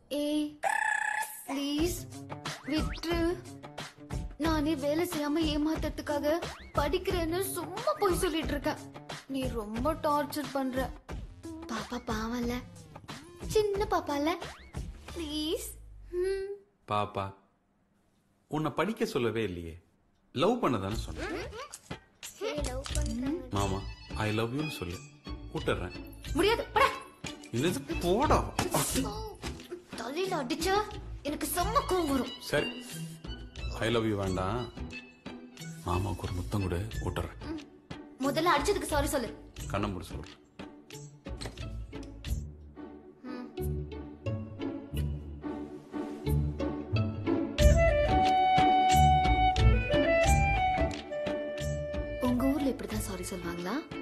ஏய் ப்ளீஸ் விட்ரு நானே வேலை செய்யாம ஏமாத்தறதுக்காக படிக்கிறேன்னு சும்மா போய் சொல்லிட்டு இருக்கேன் நீ ரொம்ப டார்ச்சர் பண்ற பாப்பா பாவம்ல சின்ன பாப்பால ப்ளீஸ் பாப்பா உன்னை படிக்க சொல்லவே இல்லையே லவ் பண்ண தானே சொன்னேன் மாமா ஐ லவ் யூன்னு சொல்லு விட்டுறேன் முடியாது போடா. என்னது போடா தலையில அடிச்சா எனக்கு செம்ம கோவம் வரும் சரி ஐ லவ் யூ வேண்டாம் மாமாவுக்கு ஒரு முத்தம் கூட விட்டுறேன் முதல்ல அடிச்சதுக்கு சாரி சொல்லு கண்ணம் போட்டு சொல்றேன் உங்க ஊர்ல இப்படிதான் சாரி சொல்லுவாங்களா